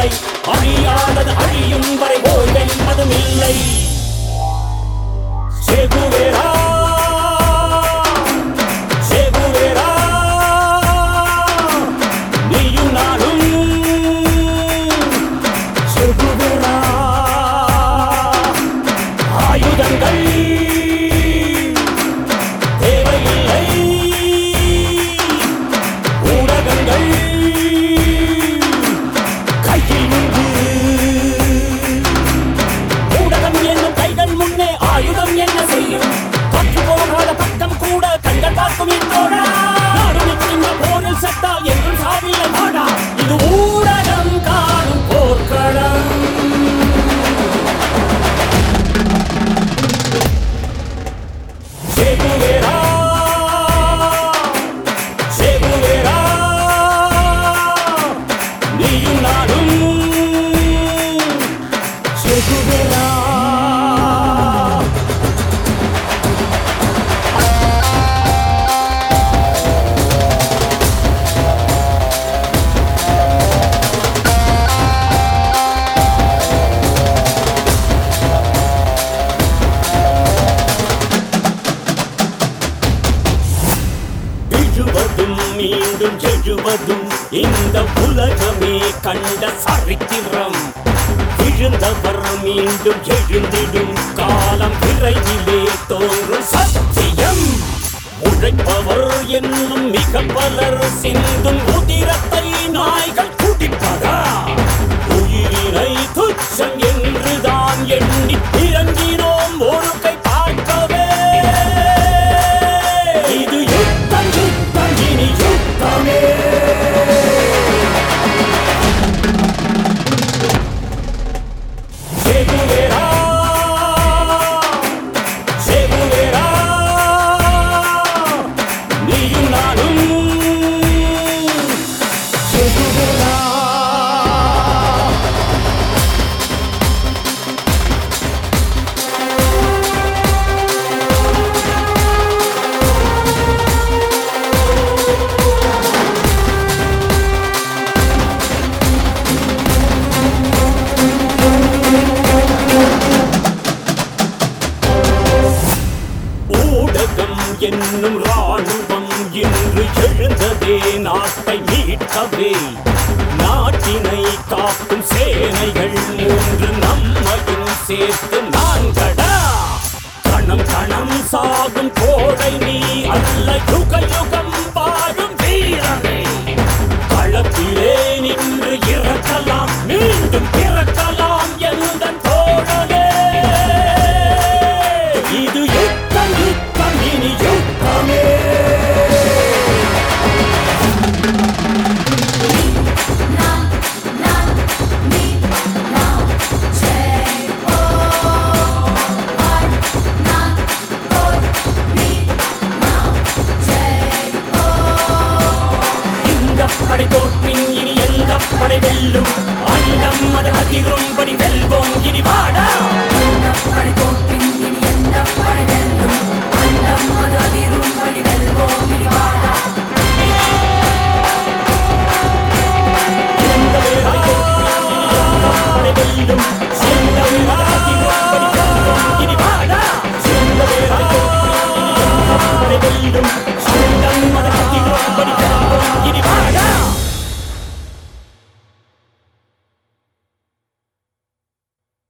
இல்லை அழியாதது அழியும் வரை ஓய்வென்பதும் இல்லை சேகுவேரா சேகுவேரா நீயும் நானும் சேகுவேரா ஆயுதங்கள் தேவையில்லை ஊடகங்கள் கையில் உண்டு ஊடகம் என்னும் கைகள் முன்னே ஆயுதம் என்ன செய்யும் பற்று போகாத பக்கம் கூட கண்கள் பார்க்கும் என்றோடா நாடு நிற்கின்ற போரில் சத்தா என்றும் சாவில்லை மாடா இது ஊடகம் காணும் போர்க்களம் சேகுவேரா சேகுவேரா நீயும் நானும் சேகுவேரா எழுவதும் மீண்டும் எழுவதும் இந்த உலகமே கண்ட சரித்திரம் விழுந்தவர் மீண்டும் எழுந்திடும் காலம் விரைவிலே தோன்றும் சத்தியம் உழைப்பவர் என்னும் மிக பலர் சிந்தும் உதிரத்தை நாய்கள் குடிப்பதா உயிரினை துச்சம் என்றுதான் எண்ணி இறங்கினோம் ஒரு கை பார்க்கவே இது யுத்தம் யுத்தம் இனி யுத்தமே சேகுவேரா சேகுவேரா நீயும் நானும் சேகுவேரா ஊடகம் என்னும் ராணுவம் இன்று எழுந்ததே நாட்டை மீட்கவே நாட்டினை காக்கும் சேனைகள் மூன்று நம்மையும் சேர்த்து நான்கடா கணம் கணம் சாகும் கோடை நீ அல்ல யுக யுகம் வாழும் வீரனே களத்திலே நின்று இறக்கலாம் மீண்டும் பிறக்கலாம் எந்த தோழனே இது யுத்தம் யுத்தம் இனி யுத்தமே இந்த படை தோற்பின் இனி எந்த படை வெல்லும் அண்டம் அது அதிரும்படி வெல்வோம் இனி வாடா இந்த படை தோற்பின்